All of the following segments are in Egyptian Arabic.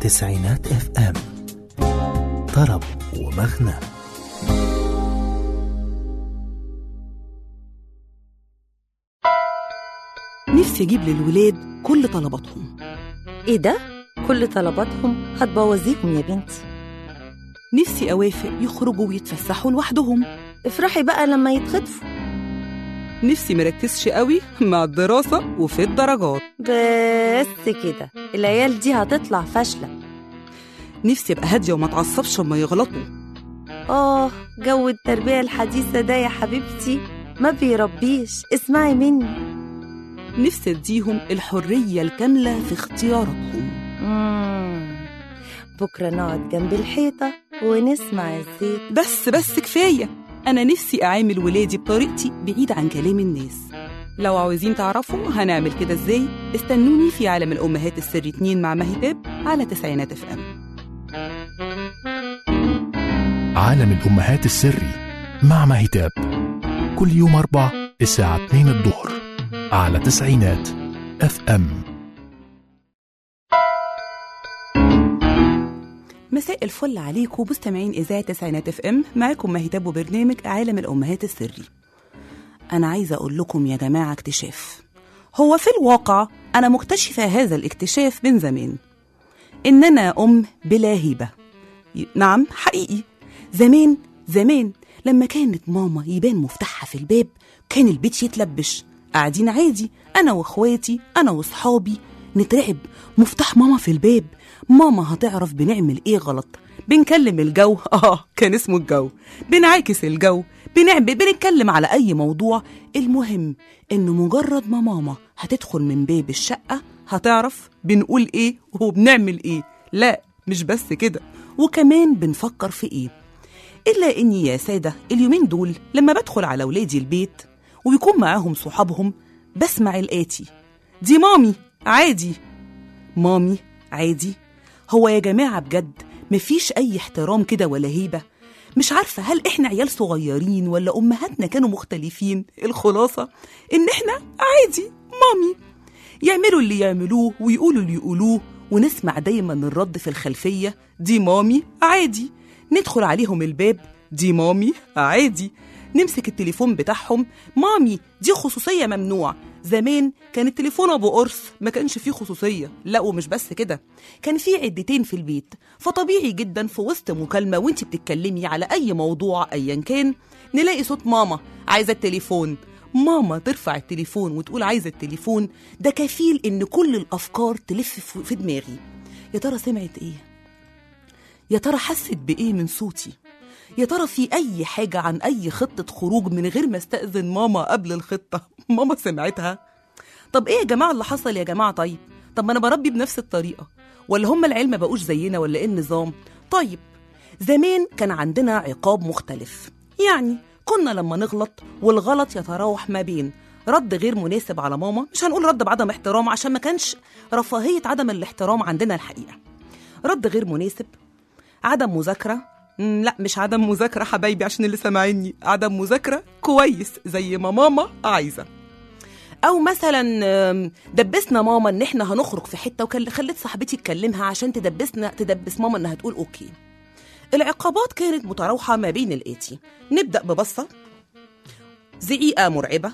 تسعينات اف ام طرب ومغنى نفسي أجيب للولاد كل طلباتهم ايه ده؟ كل طلباتهم هتبوظيهم يا بنتي نفسي أوافق يخرجوا ويتفسحوا لوحدهم افرحي بقى لما يتخطفوا نفسي مركزش قوي مع الدراسة وفي الدرجات بس كده العيال دي هتطلع فاشلة نفسي أبقى هادية وما اتعصبش لما يغلطوا آه جو التربية الحديثة ده يا حبيبتي ما بيربيش اسمعي مني نفسي أديهم الحرية الكاملة في اختياراتهم مم. بكرة نقعد جنب الحيطة ونسمع الزيت بس بس كفاية أنا نفسي أعامل ولادي بطريقتي بعيد عن كلام الناس لو عاوزين تعرفوا هنعمل كده ازاي استنوني في عالم الأمهات السر اتنين مع مهتاب على تسعينات اف ام عالم الأمهات السري مع مهتاب كل يوم أربع الساعة 2 الظهر على تسعينات اف ام مساء الفل عليكم مستمعين إذاعة تسعينات اف ام معاكم مهتاب وبرنامج عالم الأمهات السري أنا عايزة أقول لكم يا جماعة اكتشاف هو في الواقع أنا مكتشفة هذا الاكتشاف من زمان إن أنا أم بلا هيبة ي- نعم حقيقي زمان زمان لما كانت ماما يبان مفتاحها في الباب كان البيت يتلبش قاعدين عادي أنا وإخواتي أنا وصحابي نترعب مفتاح ماما في الباب ماما هتعرف بنعمل إيه غلط بنكلم الجو آه كان اسمه الجو بنعاكس الجو بنعمل بنتكلم على أي موضوع المهم إن مجرد ما ماما هتدخل من باب الشقة هتعرف بنقول إيه وبنعمل إيه لا مش بس كده وكمان بنفكر في إيه إلا إني يا سادة اليومين دول لما بدخل على ولادي البيت ويكون معاهم صحابهم بسمع الآتي دي مامي عادي مامي عادي هو يا جماعة بجد مفيش أي احترام كده ولا هيبة مش عارفة هل إحنا عيال صغيرين ولا أمهاتنا كانوا مختلفين الخلاصة إن إحنا عادي مامي يعملوا اللي يعملوه ويقولوا اللي يقولوه ونسمع دايما الرد في الخلفية دي مامي عادي ندخل عليهم الباب دي مامي عادي نمسك التليفون بتاعهم مامي دي خصوصية ممنوع زمان كان التليفون ابو قرص ما كانش فيه خصوصية لا ومش بس كده كان في عدتين في البيت فطبيعي جدا في وسط مكالمة وانت بتتكلمي على اي موضوع ايا كان نلاقي صوت ماما عايزة التليفون ماما ترفع التليفون وتقول عايزة التليفون ده كفيل ان كل الافكار تلف في- في دماغي يا ترى سمعت ايه يا ترى حست بايه من صوتي يا ترى في اي حاجه عن اي خطه خروج من غير ما استاذن ماما قبل الخطه ماما سمعتها طب ايه يا جماعه اللي حصل يا جماعه طيب طب ما انا بربي بنفس الطريقه ولا هم العيال ما بقوش زينا ولا ايه النظام طيب زمان كان عندنا عقاب مختلف يعني كنا لما نغلط والغلط يتراوح ما بين رد غير مناسب على ماما مش هنقول رد بعدم احترام عشان ما كانش رفاهيه عدم الاحترام عندنا الحقيقه رد غير مناسب عدم مذاكرة مم، لا مش عدم مذاكرة حبايبي عشان اللي سامعيني عدم مذاكرة كويس زي ما ماما عايزة أو مثلا آم، دبسنا ماما إن إحنا هنخرج في حتة وكان خلت صاحبتي تكلمها عشان تدبسنا تدبس ماما إنها تقول أوكي العقابات كانت متراوحة ما بين الآتي نبدأ ببصة زعيقة مرعبة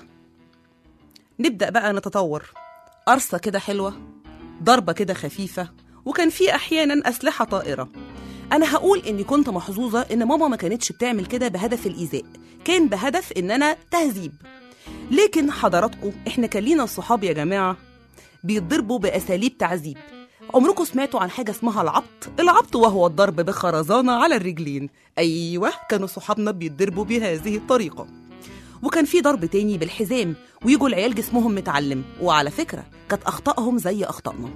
نبدأ بقى نتطور قرصة كده حلوة ضربة كده خفيفة وكان في أحيانا أسلحة طائرة أنا هقول إني كنت محظوظة إن ماما ما كانتش بتعمل كده بهدف الإيذاء كان بهدف إن أنا تهذيب لكن حضراتكم إحنا كان لينا الصحاب يا جماعة بيتضربوا بأساليب تعذيب عمركم سمعتوا عن حاجة اسمها العبط؟ العبط وهو الضرب بخرزانة على الرجلين أيوة كانوا صحابنا بيتضربوا بهذه الطريقة وكان في ضرب تاني بالحزام ويجوا العيال جسمهم متعلم وعلى فكرة كانت أخطائهم زي أخطائنا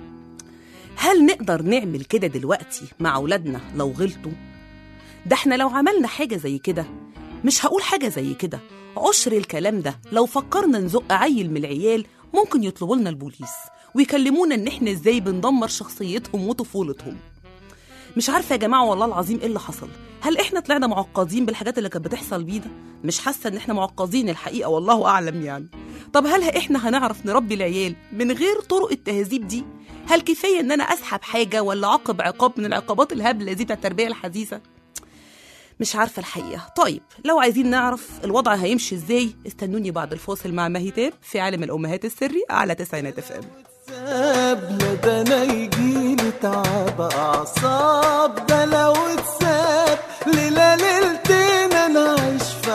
هل نقدر نعمل كده دلوقتي مع أولادنا لو غلطوا؟ ده احنا لو عملنا حاجة زي كده مش هقول حاجة زي كده عشر الكلام ده لو فكرنا نزق عيل من العيال ممكن يطلبوا لنا البوليس ويكلمونا ان احنا ازاي بندمر شخصيتهم وطفولتهم مش عارفه يا جماعه والله العظيم ايه اللي حصل هل احنا طلعنا معقدين بالحاجات اللي كانت بتحصل بينا مش حاسه ان احنا معقدين الحقيقه والله اعلم يعني طب هل احنا هنعرف نربي العيال من غير طرق التهذيب دي هل كفايه ان انا اسحب حاجه ولا اعاقب عقاب من العقابات الهبله دي بتاع التربيه الحديثه مش عارفه الحقيقه طيب لو عايزين نعرف الوضع هيمشي ازاي استنوني بعد الفاصل مع مهيتاب في عالم الامهات السري على تسعينات اف ام ساب لا ده انا يجيلي تعب اعصاب ده لو اتساب ليلة ليلتين انا عايش في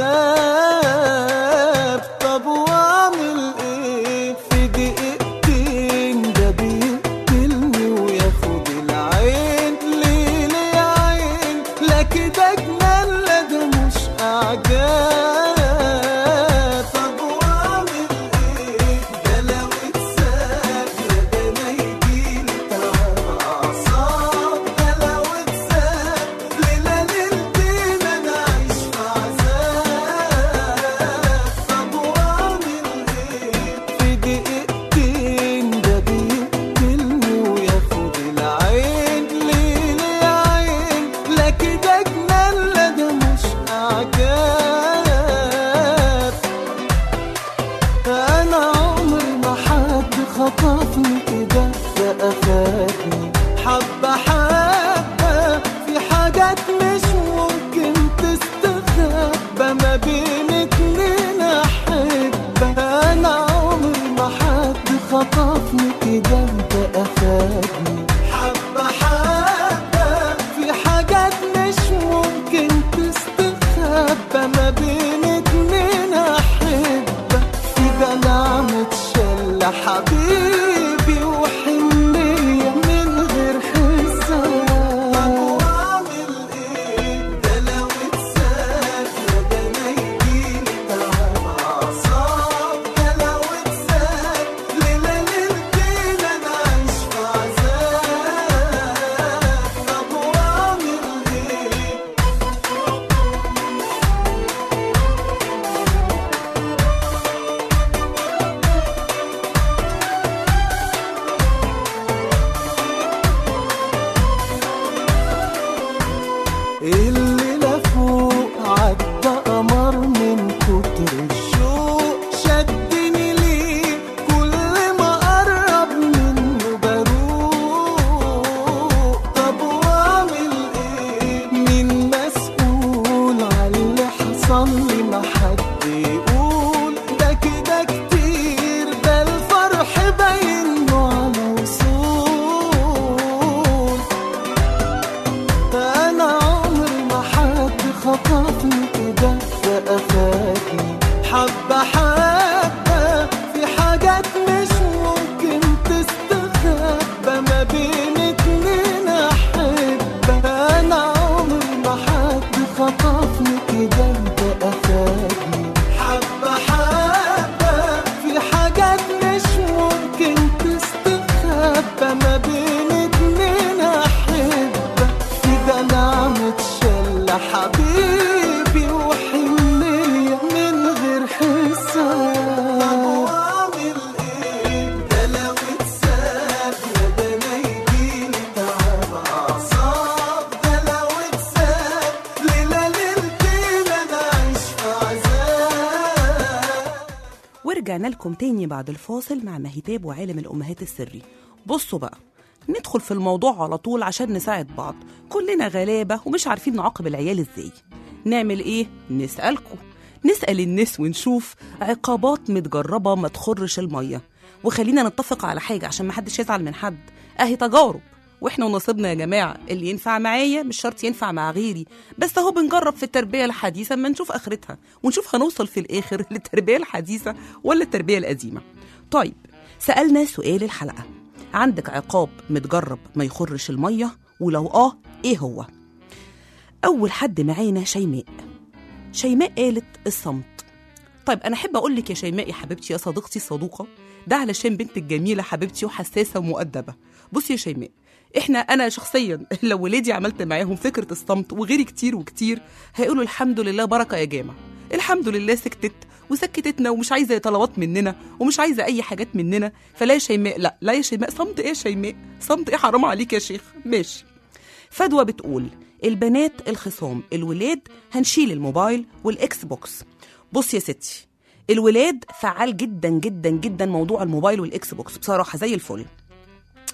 عذاب طب واعمل ايه في دقيقتين ده بيقتلني وياخد العين ليه ليه يا عين لا كده جنان لا ده مش اعجاب طب واعمل ايه ده لو اتساب لا ده انا يجيلي تعب اعصاب ده لو اتساب ليلة ليلتين انا عايش في عذاب طب واعمل ايه في دقيقتين ده بيقتلني وياخد العين ليه ليه يا عين لا كده جنان لا ده مش اعجاب انا عمري ما حد خطفني كده ده افادني حبه حبه في حاجات مش ممكن تستخبى ما بين اتنين احبه انا عمري ما حد خطفني كده ده افادني حبه حبه في حاجات مش ممكن تستخبى ما بين اتنين احبه كده نعمة شلة حبيبي وحنية من غير حساب طب واعمل ايه ده لو اتساب لا ده انا يجيلي تعب اعصاب ده لو اتساب ليلة ليلتين انا عايش في عذاب طب واعمل ايه الليلة فوق عدى قمر من كتر الشوق شدني ليه كل ما قرب منه بروق طب واعمل ايه مين مسؤول على اللي حصل لي ما حد يقول ده كده كتير ده الفرح باين له على وصول انا عمري ما حد خطفني كده ده افادني حبه حبه في حاجات مش ممكن تستخبى ما بين اتنين احبه انا عمري ما حد خطفني كده ده افادني حبه حبه في حاجات مش ممكن تستخبى ما بين اتنين احبه كده نعمة شلة حبيبي وحنية من غير حساب طب واعمل ايه ده لو اتساب لا ده انا يجيلي تعب اعصاب ده لو اتساب ليلة ليلتين انا عايش في عذاب ورجعنا لكم تاني بعد الفاصل مع مهيتاب وعالم الأمهات السري بصوا بقى ندخل في الموضوع على طول عشان نساعد بعض كلنا غلابة ومش عارفين نعاقب العيال ازاي نعمل ايه؟ نسألكم نسأل الناس ونشوف عقابات متجربة ما تخرش المية وخلينا نتفق على حاجة عشان محدش يزعل من حد اهي تجارب واحنا ونصيبنا يا جماعة اللي ينفع معايا مش شرط ينفع مع غيري بس اهو بنجرب في التربية الحديثة اما نشوف اخرتها ونشوف هنوصل في الاخر للتربية الحديثة ولا التربية القديمة طيب سألنا سؤال الحلقة عندك عقاب متجرب ما يخرش المية ولو اه ايه هو اول حد معانا شيماء شيماء قالت الصمت طيب انا احب اقول لك يا شيماء يا حبيبتي يا صديقتي الصدوقه ده علشان بنتك جميله حبيبتي وحساسه ومؤدبه بصي يا شيماء احنا انا شخصيا لو ولادي عملت معاهم فكره الصمت وغيري كتير وكتير هيقولوا الحمد لله بركه يا جامع الحمد لله سكتت وسكتتنا ومش عايزه طلبات مننا ومش عايزه اي حاجات مننا فلا يا شيماء لا لا يا شيماء صمت ايه يا شيماء صمت ايه حرام عليك يا شيخ ماشي فدوى بتقول البنات الخصام الولاد هنشيل الموبايل والاكس بوكس بص يا ستي الولاد فعال جدا جدا جدا موضوع الموبايل والاكس بوكس بصراحه زي الفل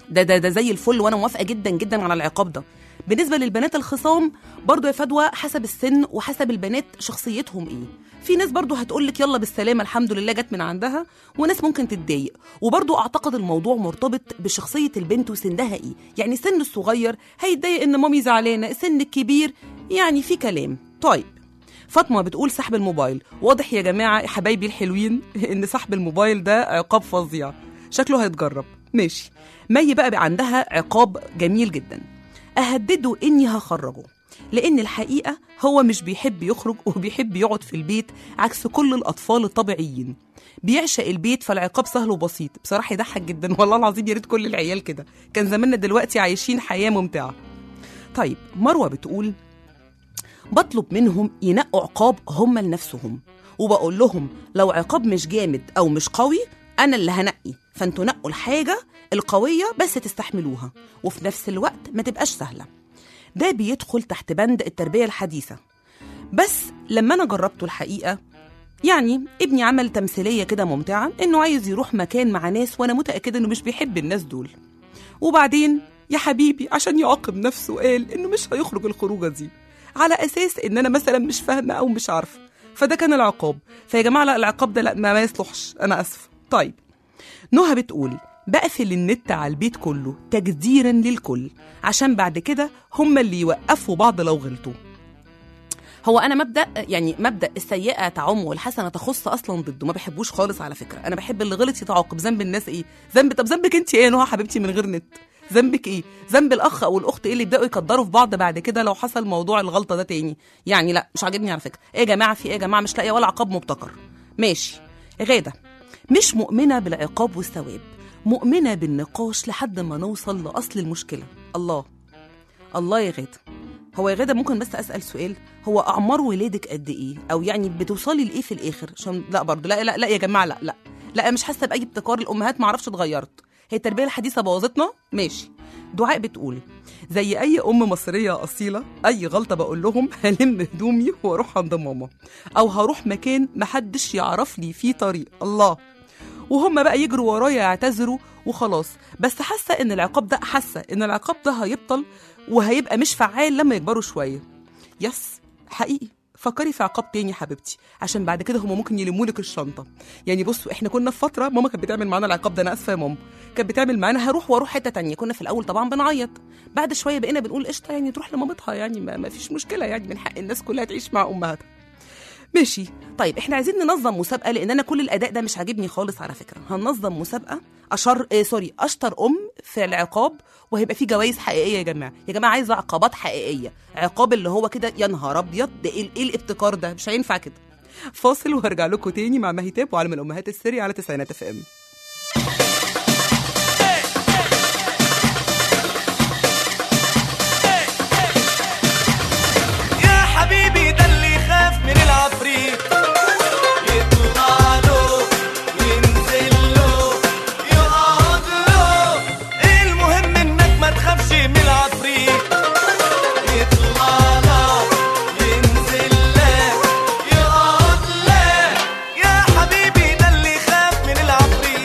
ده ده ده زي الفل وانا موافقه جدا جدا على العقاب ده بالنسبه للبنات الخصام برضو يا فدوى حسب السن وحسب البنات شخصيتهم ايه في ناس برضو هتقول لك يلا بالسلامه الحمد لله جت من عندها وناس ممكن تتضايق وبرضو اعتقد الموضوع مرتبط بشخصيه البنت وسنها ايه يعني سن الصغير هيتضايق ان مامي زعلانه سن الكبير يعني في كلام طيب فاطمه بتقول سحب الموبايل واضح يا جماعه يا حبايبي الحلوين ان سحب الموبايل ده عقاب فظيع شكله هيتجرب ماشي مي بقى, بقى عندها عقاب جميل جدا اهدده اني هخرجه لان الحقيقه هو مش بيحب يخرج وبيحب يقعد في البيت عكس كل الاطفال الطبيعيين بيعشق البيت فالعقاب سهل وبسيط بصراحه يضحك جدا والله العظيم يا ريت كل العيال كده كان زماننا دلوقتي عايشين حياه ممتعه طيب مروه بتقول بطلب منهم ينقوا عقاب هم لنفسهم وبقول لهم لو عقاب مش جامد او مش قوي انا اللي هنقي فانتوا نقوا الحاجه القويه بس تستحملوها وفي نفس الوقت ما تبقاش سهله ده بيدخل تحت بند التربيه الحديثه بس لما انا جربته الحقيقه يعني ابني عمل تمثيليه كده ممتعه انه عايز يروح مكان مع ناس وانا متاكده انه مش بيحب الناس دول وبعدين يا حبيبي عشان يعاقب نفسه قال انه مش هيخرج الخروجه دي على اساس ان انا مثلا مش فاهمه او مش عارفه فده كان العقاب فيا جماعه لا العقاب ده لا ما, ما يصلحش انا اسفه طيب نهى بتقول بقفل النت على البيت كله تجديرا للكل عشان بعد كده هم اللي يوقفوا بعض لو غلطوا هو انا مبدا يعني مبدا السيئه تعم والحسنه تخص اصلا ضده ما بحبوش خالص على فكره انا بحب اللي غلط يتعاقب ذنب الناس ايه ذنب طب ذنبك انت ايه يا نهى حبيبتي من غير نت ذنبك ايه ذنب الاخ او الاخت ايه اللي يبداوا يقدروا في بعض بعد كده لو حصل موضوع الغلطه ده تاني يعني لا مش عاجبني على فكره ايه يا جماعه في ايه يا جماعه مش لاقيه ولا عقاب مبتكر ماشي غاده مش مؤمنه بالعقاب والثواب مؤمنه بالنقاش لحد ما نوصل لاصل المشكله الله الله يا غاده هو يا غاده ممكن بس اسال سؤال هو اعمار ولادك قد ايه او يعني بتوصلي لايه في الاخر عشان لا برضه لا لا لا يا جماعه لا لا لا مش حاسه باي ابتكار الامهات ما اعرفش اتغيرت هي التربيه الحديثه بوظتنا ماشي دعاء بتقول زي اي ام مصريه اصيله اي غلطه بقول لهم هلم هدومي واروح عند ماما او هروح مكان محدش يعرف لي فيه طريق الله وهم بقى يجروا ورايا يعتذروا وخلاص بس حاسه ان العقاب ده حاسه ان العقاب ده هيبطل وهيبقى مش فعال لما يكبروا شويه يس حقيقي فكري في عقاب تاني حبيبتي عشان بعد كده هما ممكن يلموا لك الشنطه يعني بصوا احنا كنا في فتره ماما كانت بتعمل معانا العقاب ده انا اسفه يا ماما كانت بتعمل معانا هروح واروح حته تانية كنا في الاول طبعا بنعيط بعد شويه بقينا بنقول قشطه يعني تروح لمامتها يعني ما, ما فيش مشكله يعني من حق الناس كلها تعيش مع امهاتها ماشي طيب احنا عايزين ننظم مسابقه لان انا كل الاداء ده مش عاجبني خالص على فكره هننظم مسابقه اشر إيه سوري اشطر ام في العقاب وهيبقى فيه جوائز حقيقيه يا جماعه يا جماعه عايزه عقابات حقيقيه عقاب اللي هو كده يا نهار ابيض ده ايه إيه الابتكار ده مش هينفع كده فاصل وهرجع لكم تاني مع مهيتاب وعالم الامهات السري على تسعينات اف ام يا حبيبي ده اللي يخاف من العفريت يطلع له ينزل له يقعد له المهم انك ما تخافش من العفريت يطلع لك ينزل لك يقعد لك يا حبيبي ده اللي يخاف من العفريت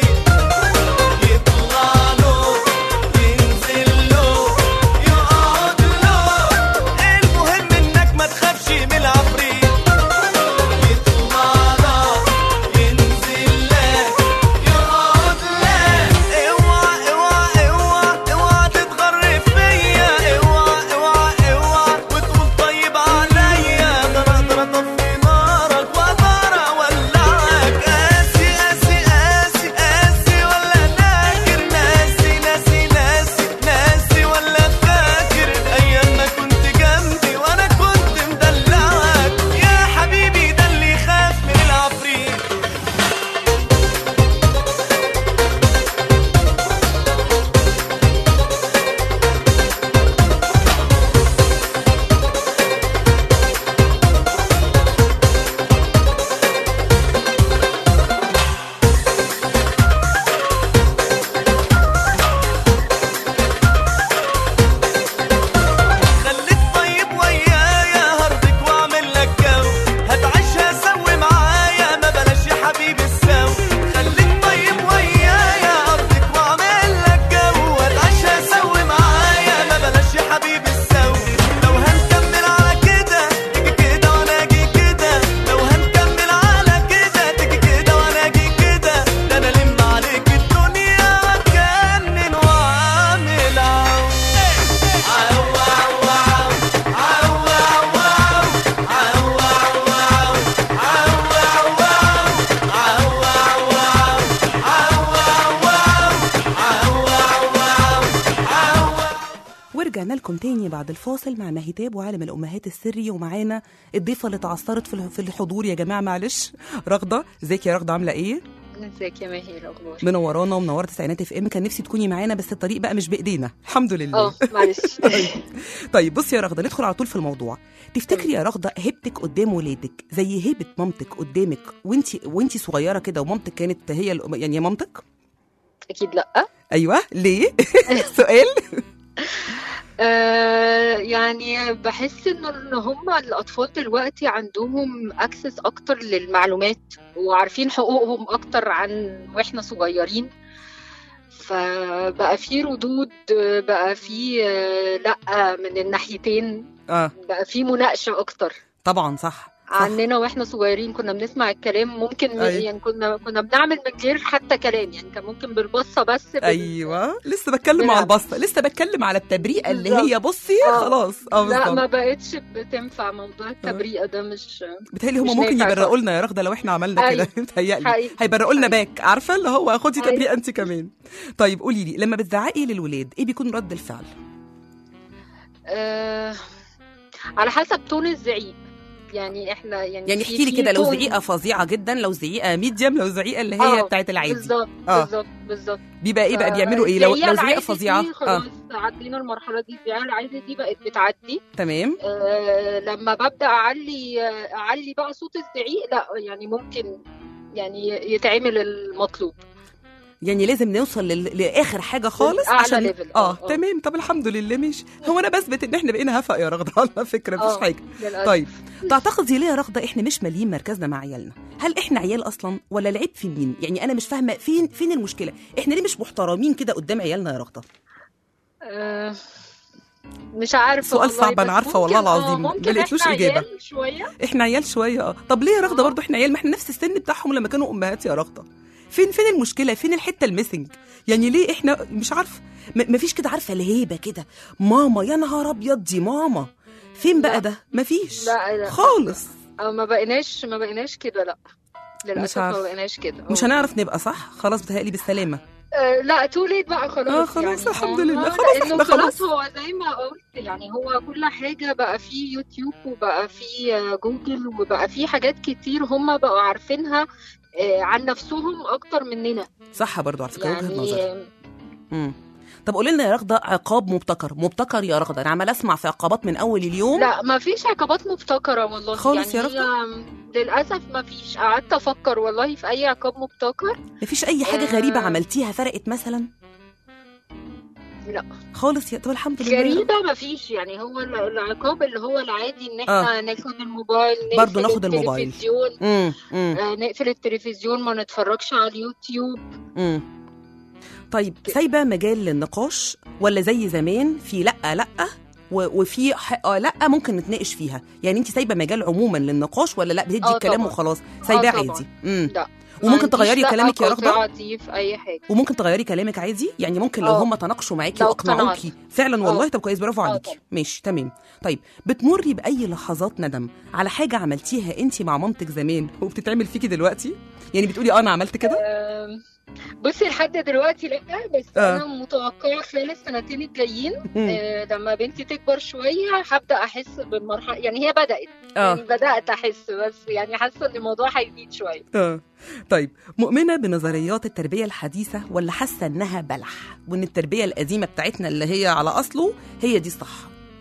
ورجعنا لكم تاني بعد الفاصل مع مهتاب وعالم الامهات السري ومعانا الضيفه اللي اتعثرت في في الحضور يا جماعه معلش رغده ازيك يا رغده عامله ايه ازيك يا ماهي الاخبار منورانا ومنوره تسعينات اف ام كان نفسي تكوني معانا بس الطريق بقى مش بايدينا الحمد لله اه معلش طيب بصي يا رغده ندخل على طول في الموضوع تفتكري يا رغده هيبتك قدام ولادك زي هيبه مامتك قدامك وانتي وانتي صغيره كده ومامتك كانت هي الأم- يعني هي مامتك اكيد لا ايوه ليه سؤال آه يعني بحس ان ان هم الاطفال دلوقتي عندهم اكسس اكتر للمعلومات وعارفين حقوقهم اكتر عن واحنا صغيرين فبقى في ردود بقى في آه، لا من الناحيتين اه بقى في مناقشه اكتر طبعا صح صح. عننا واحنا صغيرين كنا بنسمع الكلام ممكن أيوة. يعني كنا كنا بنعمل من غير حتى كلام يعني كان ممكن بالبصه بس بال- ايوه لسه بتكلم على بنلعب. البصه لسه بتكلم على التبريئه اللي بالظبط. هي بصي آه. خلاص اه لا ما بالظبط بقتش بتنفع موضوع التبريئه ده مش بتهيألي هم مش ممكن نافع يبرقوا خالص. لنا يا رغده لو احنا عملنا أيوة. كده بتهيألي حقيقي. هيبرقوا لنا حقيقي. باك عارفه اللي هو خدي أيوة. تبريئه انت كمان طيب قولي لي لما بتزعقي للولاد ايه بيكون رد الفعل آه على حسب تون الزعيق يعني احنا يعني يعني في- احكي لي في كده لو تون- زعيقه فظيعه جدا لو زعيقه ميديم لو زعيقه اللي هي آه، بتاعت العادي بالظبط آه. بالظبط بالظبط بيبقى ايه بقى بيعملوا ايه لو الزعيقة لو زعيقه العادي فظيعه دي خلاص عدينا المرحله دي الزعيقه العادي دي بقت بتعدي تمام آه لما ببدا اعلي اعلي بقى صوت الزعيق لا يعني ممكن يعني يتعمل المطلوب يعني لازم نوصل لل... لاخر حاجه خالص أعلى عشان ليفل، اه آه، آه. تمام طب الحمد لله ماشي هو انا بثبت ان احنا بقينا هفق يا رغده على فكره مفيش آه، حاجه للأسف. طيب تعتقدي ليه يا رغده احنا مش مالين مركزنا مع عيالنا هل احنا عيال اصلا ولا العيب في مين يعني انا مش فاهمه فين فين المشكله احنا ليه مش محترمين كده قدام عيالنا يا رغده آه، مش عارفه سؤال والله، صعب، أنا بس عارفة والله ممكن- آه، العظيم، ما ممكن لقيتلوش إحنا إجابة. عيال شويه احنا عيال شويه اه طب ليه يا رغده آه. برضو احنا عيال ما احنا نفس السن بتاعهم لما كانوا امهات يا رغده فين فين المشكله فين الحته الميسنج يعني ليه احنا مش عارفه م- مفيش كده عارفه الهيبه كده ماما يا نهار ابيض دي ماما فين بقى لا. ده مفيش لا لا خالص أو ما بقيناش ما بقيناش كده لا للاسف عارفة. ما بقيناش كده مش آه. هنعرف نبقى صح خلاص بتهيألي بالسلامه آه، لا تو ليت بقى خلاص آه، خلاص، يعني الحمد آه، لله، آه، خلاص، لأنه إحنا خلاص. هو زي ما قلت يعني هو كل حاجة بقى في يوتيوب وبقى في آه، جوجل وبقى في حاجات كتير هم بقوا عارفينها آه، عن نفسهم أكتر مننا صح برضو على فكره وجهه يعني نظر آه، امم طب قولي لنا يا رغده عقاب مبتكر مبتكر يا رغده انا عمال اسمع في عقابات من اول اليوم لا ما فيش عقابات مبتكرة والله خالص يعني يا هي للأسف ما فيش قعدت أفكر والله في أي عقاب مبتكر مفيش اي حاجه آه. غريبه عملتيها فرقت مثلا لا خالص يا طب الحمد لله يا رب. غريبة ما فيش يعني هو ال- العقاب اللي هو العادي ان احنا ناخد الموبايل برضو نقفل ناخد الموبايل. التلفزيون امم امم آه، نقفل التلفزيون ما نتفرجش على اليوتيوب امم طيب سايبه مجال للنقاش ولا زي زمان في لا لا و- وفي ح... آه لا ممكن نتناقش فيها يعني انت سايبه مجال عموما للنقاش ولا لا بتدي آه الكلام طبعاً. وخلاص سايباه طبعاً. عادي امم لا وممكن ما تغيري عنديش كلامك يا لا رغده قطعة دي في اي حاجة وممكن تغيري كلامك عادي يعني ممكن لو آه. هم تناقشوا معاكي لو واقنعوكي فعلا والله آه. طب كويس برافو آه عليكي طبعاً. ماشي تمام طيب بتمري باي لحظات ندم على حاجه عملتيها انت مع مامتك زمان وبتتعمل فيكي دلوقتي يعني بتقولي اه انا عملت كده آم، بصي لحد دلوقتي لا بس آه. انا متوقعه خلال السنتين الجايين مم. آه، لما بنتي تكبر شويه هبدا احس بالمرحله يعني هي بدات اه يعني بدات احس بس يعني حاسه ان الموضوع هيزيد شويه اه طيب مؤمنه بنظريات التربيه الحديثه ولا حاسه انها بلح وان التربيه القديمه بتاعتنا اللي هي على اصله هي دي الصح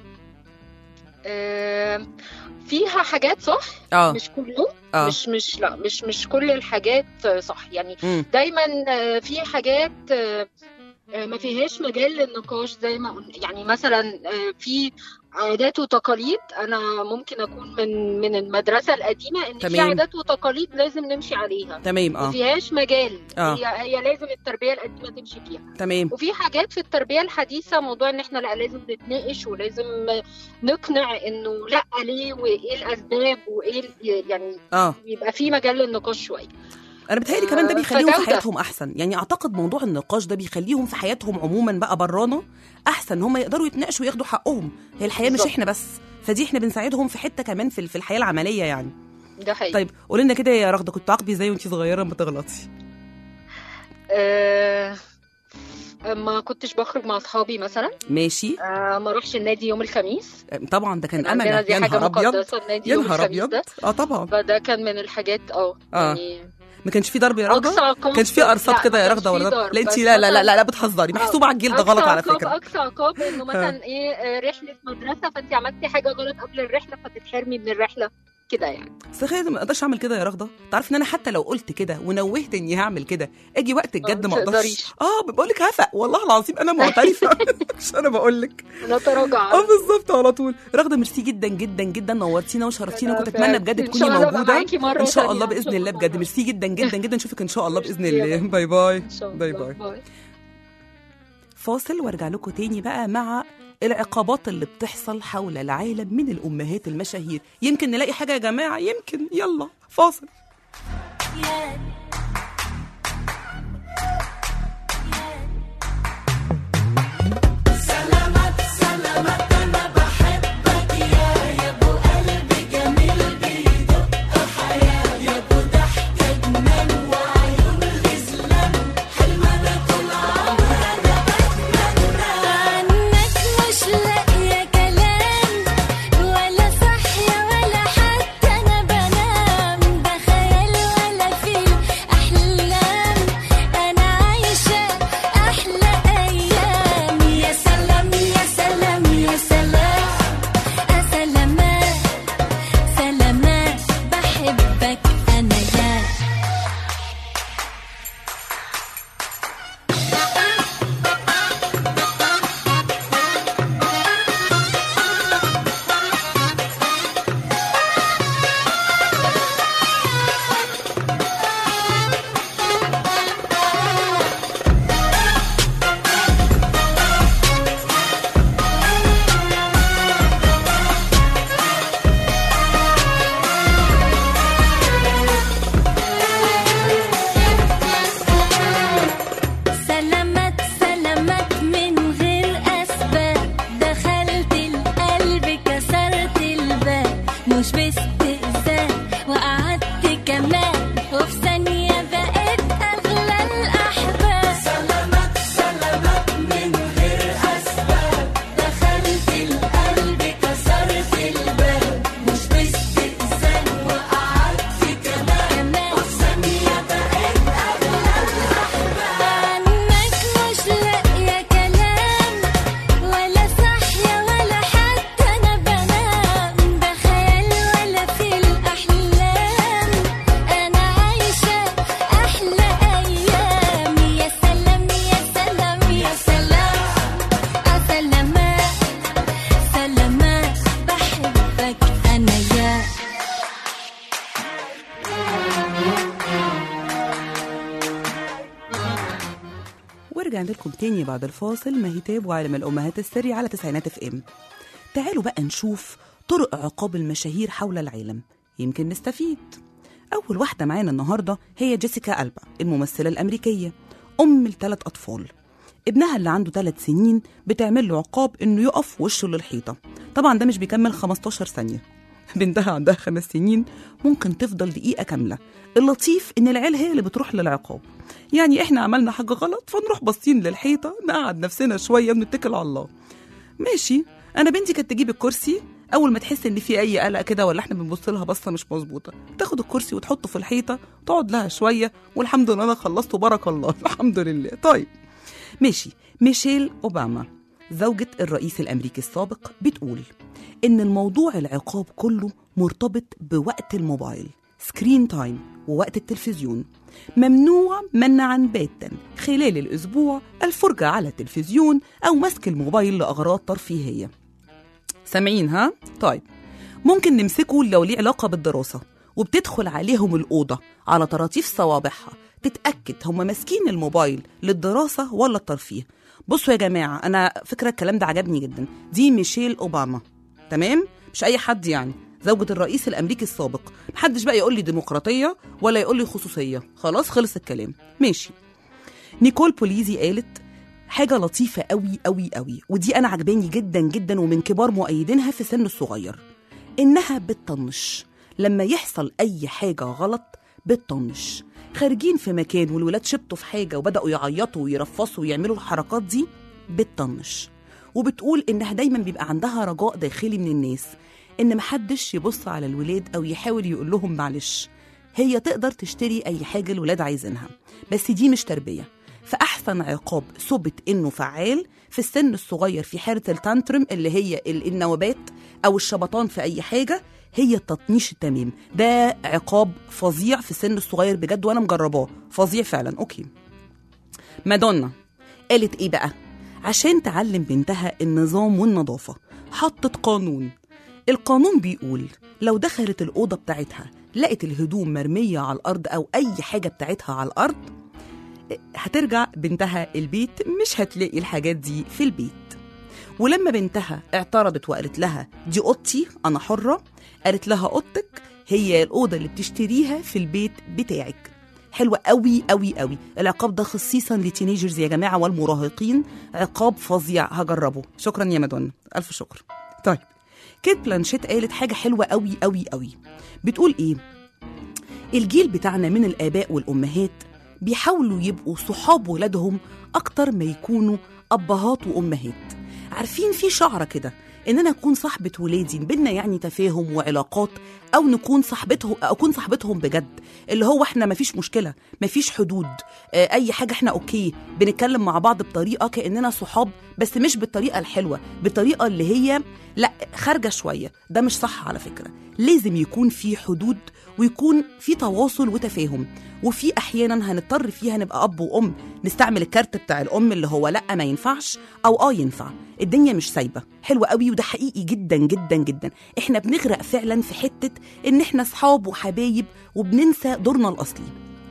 آم، فيها حاجات صح اه مش كله اه مش مش لا مش مش كل الحاجات صح يعني مم. دايما آه، في حاجات آه، آه، ما فيهاش مجال للنقاش زي ما قلنا يعني مثلا آه، في عادات وتقاليد انا ممكن اكون من من المدرسه القديمه ان في تمام. عادات وتقاليد لازم نمشي عليها تمام ما اه فيهاش مجال آه. هي هي لازم التربيه القديمه تمشي فيها تمام وفي حاجات في التربيه الحديثه موضوع ان احنا لا لازم نتناقش ولازم نقنع انه لا ليه وايه الاسباب وايه ال- يعني اه يبقى في مجال للنقاش شويه انا بتهيألي كمان ده آه، بيخليهم في فده وده. حياتهم احسن يعني اعتقد موضوع النقاش ده بيخليهم في حياتهم عموما بقى برانا احسن ان هم يقدروا يتناقشوا وياخدوا حقهم هي الحياه مش بالظبط. احنا بس فدي احنا بنساعدهم في حته كمان في في الحياه العمليه يعني ده حقيقي طيب قولي لنا كده يا رغده كنت تعاقبي ازاي وانت صغيره لما تغلطي آه آه، ما كنتش بخرج مع اصحابي مثلا ماشي آه، ما اروحش النادي يوم الخميس طبعا ده كان كان عندنا امله دي يا حاجه نهار ابيض مقدسه النادي يا يوم نهار الخميس ابيض ده اه طبعا فده كان من الحاجات اه آه. يعني ما كانش في ضرب يا اقصى رغده عقاب كانش في ارصاد لا، كده ما يا كانش رغده ولا في ضرب ضرب، لا انت بس لا لا لا مثلاً- لا, لا بتهزري محسوبه على الجيل ده أقصى غلط على عقاب- فكره اقصى عقاب انه مثلا ايه آه، رحله مدرسه فانت عملتي حاجه غلط قبل الرحله فتتحرمي من الرحله كده يعني بس تخيل ما اقدرش اعمل كده يا رغده تعرف ان انا حتى لو قلت كده ونوهت اني هعمل كده اجي وقت الجد آه، ما اقدرش تقدريش. اه بقول لك هفق والله العظيم انا معترفه مش انا بقول لك نتراجع اه بالظبط على طول رغده ميرسي جدا جدا جدا نورتينا وشرفتينا أنا كنت اتمنى بجد إن تكوني شاء الله أبقى موجوده معاكي مرة ان شاء تانية، الله إن باذن شاء الله الله. بجد ميرسي جدا جدا جدا نشوفك ان شاء الله باذن ميرسي يا الله رب. باي باي ان شاء الله باي باي باي فاصل وارجع لكم تاني بقى مع العقابات اللي بتحصل حول العالم من الامهات المشاهير يمكن نلاقي حاجه يا جماعه يمكن يلا فاصل عنك مش لاقية كلام ولا صحية ولا حتى أنا بنام ده خيال ولا فيه أحلام أنا عايشة أحلى أيام يا سلام يا سلام يا سلام سلامات سلامات بحبك أنا يا سلامات سلامات من غير أسباب دخلت القلب كسرت الباب مش باستئذان وقعدت كمان وفي ثانية بقيت أغلى الأحباب سلامات سلامات من غير أسباب دخلت القلب كسرت الباب مش باستئذان وقعدت كمان وفي ثانية بقيت عنك مش لاقية كلام ولا صحية ولا حتى أنا بنام ده خيال ولا في الأحلام أنا عايشة أحلى أيام يا سلام يا سلام يا سلام سلامات سلامات بحبك أنا يا ورجعنا لكم تاني بعد الفاصل مهتاب وعالم الأمهات السري على تسعينات اف ام تعالوا بقى نشوف طرق عقاب المشاهير حول العالم يمكن نستفيد أول واحدة معانا النهاردة هي جيسيكا ألبا الممثلة الأمريكية أم لثلاث أطفال ابنها اللي عنده ثلاث سنين بتعمل له عقاب إنه يقف وشه للحيطة طبعا ده مش بيكمل 15 ثانية بنتها عندها خمس سنين ممكن تفضل دقيقة كاملة اللطيف إن العيال هي اللي بتروح للعقاب يعني إحنا عملنا حاجة غلط فنروح باصين للحيطة نقعد نفسنا شوية ونتكل على الله ماشي أنا بنتي كانت تجيب الكرسي أول ما تحس إن في أي قلق كده ولا إحنا بنبص لها بصة مش مظبوطة تاخد الكرسي وتحطه في الحيطة تقعد لها شوية والحمد لله أنا خلصت وبارك الله الحمد لله طيب ماشي ميشيل أوباما زوجة الرئيس الأمريكي السابق بتقول إن الموضوع العقاب كله مرتبط بوقت الموبايل سكرين تايم ووقت التلفزيون ممنوع منعا باتا خلال الأسبوع الفرجة على التلفزيون أو مسك الموبايل لأغراض ترفيهية سامعين ها؟ طيب ممكن نمسكه لو ليه علاقة بالدراسة وبتدخل عليهم الأوضة على طراطيف صوابعها تتأكد هم ماسكين الموبايل للدراسة ولا الترفيه بصوا يا جماعة أنا فكرة الكلام ده عجبني جدا دي ميشيل أوباما تمام؟ مش أي حد يعني زوجة الرئيس الأمريكي السابق محدش بقى يقول لي ديمقراطية ولا يقول لي خصوصية خلاص خلص الكلام ماشي نيكول بوليزي قالت حاجة لطيفة قوي قوي قوي ودي أنا عجباني جدا جدا ومن كبار مؤيدينها في سن الصغير إنها بتطنش لما يحصل أي حاجة غلط بتطنش خارجين في مكان والولاد شبطوا في حاجة وبدأوا يعيطوا ويرفصوا ويعملوا الحركات دي بتطنش وبتقول إنها دايما بيبقى عندها رجاء داخلي من الناس إن محدش يبص على الولاد أو يحاول يقول لهم معلش هي تقدر تشتري أي حاجة الولاد عايزينها بس دي مش تربية فأحسن عقاب ثبت إنه فعال في السن الصغير في حالة التانترم اللي هي ال- النوبات أو الشبطان في أي حاجة هي التطنيش التمام ده عقاب فظيع في السن الصغير بجد وأنا مجرباه فظيع فعلا أوكي مادونا قالت إيه بقى عشان تعلم بنتها النظام والنظافة حطت قانون القانون بيقول لو دخلت الأوضة بتاعتها لقت الهدوم مرمية على الأرض أو أي حاجة بتاعتها على الأرض هترجع بنتها البيت مش هتلاقي الحاجات دي في البيت ولما بنتها اعترضت وقالت لها دي اوضتي انا حره قالت لها اوضتك هي الاوضه اللي بتشتريها في البيت بتاعك حلوة قوي قوي قوي العقاب ده خصيصا للتينيجرز يا جماعة والمراهقين عقاب فظيع هجربه شكرا يا مادونا ألف شكر طيب كيت بلانشيت قالت حاجة حلوة قوي قوي قوي بتقول إيه الجيل بتاعنا من الآباء والأمهات بيحاولوا يبقوا صحاب ولادهم أكتر ما يكونوا أبهات وأمهات عارفين في شعرة كده إن أنا أكون صاحبة ولادي بينا يعني تفاهم وعلاقات أو نكون صاحبته أو أكون صاحبتهم بجد اللي هو إحنا مفيش مشكلة مفيش حدود آه، أي حاجة إحنا أوكي بنتكلم مع بعض بطريقة كأننا صحاب بس مش بالطريقة الحلوة بالطريقة اللي هي لا خارجة شوية ده مش صح على فكرة لازم يكون في حدود ويكون في تواصل وتفاهم وفي احيانا هنضطر فيها نبقى اب وام نستعمل الكارت بتاع الام اللي هو لا ما ينفعش او اه ينفع الدنيا مش سايبه حلوه قوي وده حقيقي جدا جدا جدا احنا بنغرق فعلا في حته ان احنا صحاب وحبايب وبننسى دورنا الاصلي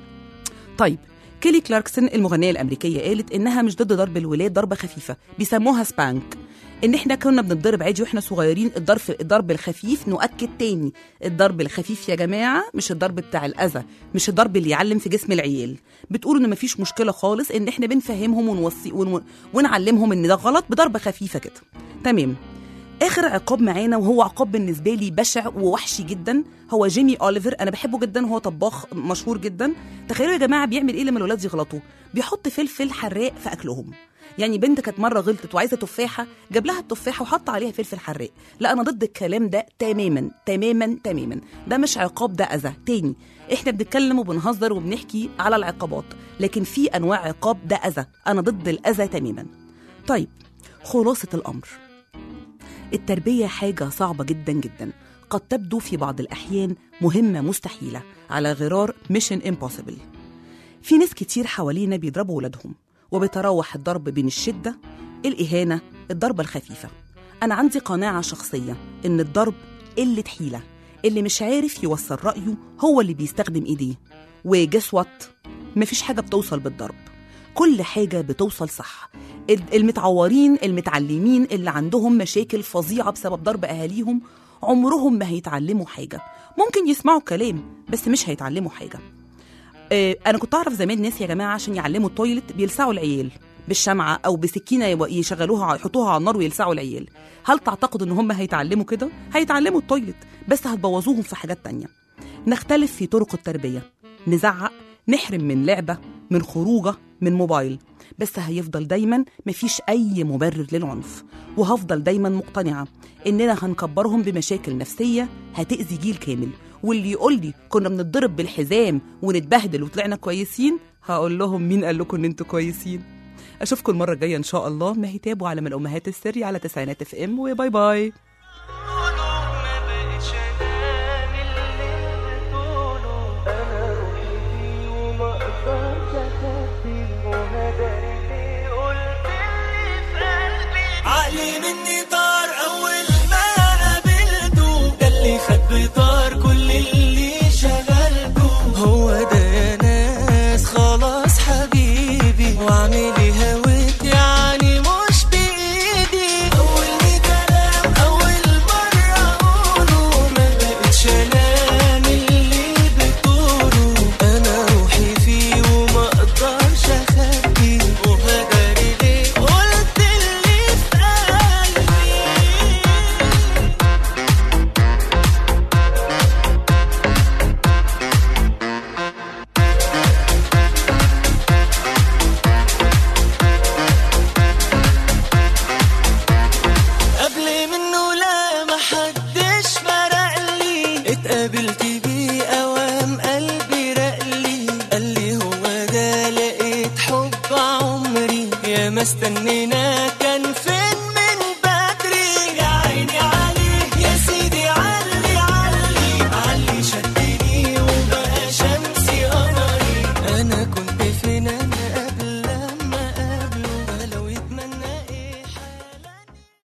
طيب كيلي كلاركسون المغنية الأمريكية قالت إنها مش ضد ضرب الولاد ضربة خفيفة بيسموها سبانك إن إحنا كنا بنتضرب عادي وإحنا صغيرين الضرب الضرب الخفيف نؤكد تاني الضرب الخفيف يا جماعة مش الضرب بتاع الأذى مش الضرب اللي يعلم في جسم العيال بتقولوا إن مفيش مشكلة خالص إن إحنا بنفهمهم ونوصي ون... ونعلمهم إن ده غلط بضربة خفيفة كده تمام اخر عقاب معانا وهو عقاب بالنسبه لي بشع ووحشي جدا هو جيمي اوليفر انا بحبه جدا هو طباخ مشهور جدا تخيلوا يا جماعه بيعمل ايه لما الولاد يغلطوا بيحط فلفل حراق في اكلهم يعني بنت كانت مره غلطت وعايزه تفاحه جاب لها التفاحه وحط عليها فلفل حراق لا انا ضد الكلام ده تماما تماما تماما ده مش عقاب ده اذى تاني احنا بنتكلم وبنهزر وبنحكي على العقابات لكن في انواع عقاب ده اذى انا ضد الاذى تماما طيب خلاصه الامر التربية حاجة صعبة جدا جدا قد تبدو في بعض الأحيان مهمة مستحيلة على غرار ميشن امبوسيبل في ناس كتير حوالينا بيضربوا ولادهم وبيتراوح الضرب بين الشدة الإهانة الضربة الخفيفة أنا عندي قناعة شخصية إن الضرب قلة حيلة اللي مش عارف يوصل رأيه هو اللي بيستخدم إيديه وجس وات مفيش حاجة بتوصل بالضرب كل حاجة بتوصل صح ال- المتعورين المتعلمين اللي عندهم مشاكل فظيعة بسبب ضرب أهاليهم عمرهم ما هيتعلموا حاجة ممكن يسمعوا كلام بس مش هيتعلموا حاجة آه، انا كنت اعرف زمان ناس يا جماعه عشان يعلموا التويلت بيلسعوا العيال بالشمعه او بسكينه يو- يشغلوها يحطوها على النار ويلسعوا العيال هل تعتقد ان هم هيتعلموا كده هيتعلموا التويلت بس هتبوظوهم في حاجات تانية نختلف في طرق التربيه نزعق نحرم من لعبه من خروجه من موبايل بس هيفضل دايما مفيش اي مبرر للعنف وهفضل دايما مقتنعه اننا هنكبرهم بمشاكل نفسيه هتاذي جيل كامل واللي يقول لي كنا بنتضرب بالحزام ونتبهدل وطلعنا كويسين هقول لهم مين قال لكم ان انتوا كويسين اشوفكم المره الجايه ان شاء الله مهتاب وعالم الامهات السري على تسعينات اف ام وباي باي ما بقتش انام اللي بتقوله انا روحي فيه وما اقدرش اخبيه وندري ليه قلت اللي في قلبي عقلي مني طار اول ما قابلته ده اللي خد بطار كل اللي شغلته هو ده يا ناس خلاص حبيبي واعمل هويت يعني مش بايدي اول كلام اول ما استنينا